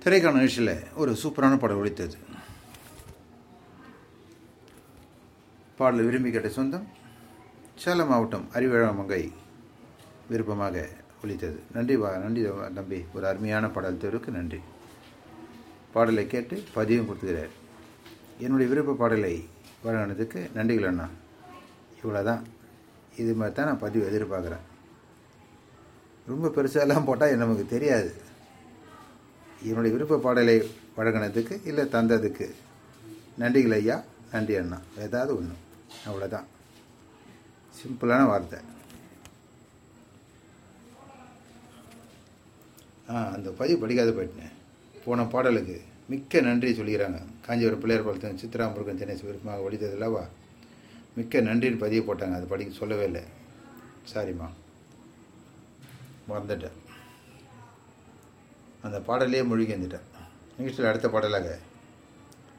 திரைக்கான நிகழ்ச்சியில் ஒரு சூப்பரான பாடல் ஒழித்தது பாடல் விரும்பி கேட்ட சொந்தம் சேலம் மாவட்டம் அறிவழமங்கை விருப்பமாக ஒழித்தது நன்றி வா நன்றி தம்பி ஒரு அருமையான பாடல் தேர்வுக்கு நன்றி பாடலை கேட்டு பதிவும் கொடுத்துக்கிறார் என்னுடைய விருப்ப பாடலை வழங்கினதுக்கு நன்றிகள் அண்ணா இவ்வளோதான் இது மாதிரி தான் நான் பதிவு எதிர்பார்க்குறேன் ரொம்ப பெருசாலாம் போட்டால் நமக்கு தெரியாது என்னுடைய விருப்ப பாடலை வழங்கினதுக்கு இல்லை தந்ததுக்கு நன்றிகள் ஐயா நன்றி அண்ணா ஏதாவது ஒன்று அவ்வளோதான் சிம்பிளான வார்த்தை ஆ அந்த பதிவு படிக்காத போயிட்டேன் போன பாடலுக்கு மிக்க நன்றி சொல்லிக்கிறாங்க காஞ்சிபுரம் பிள்ளையார் பாலத்தின் சித்ரா முருகன் சென்னை விருப்பமாக ஒழித்தது அல்லவா மிக்க நன்றின்னு பதிவு போட்டாங்க அது படிக்க சொல்லவே இல்லை சாரிம்மா மறந்துட்டேன் அந்த பாடலே மூழ்கி வந்துட்டேன் நிகழ்ச்சியில் அடுத்த பாடலாக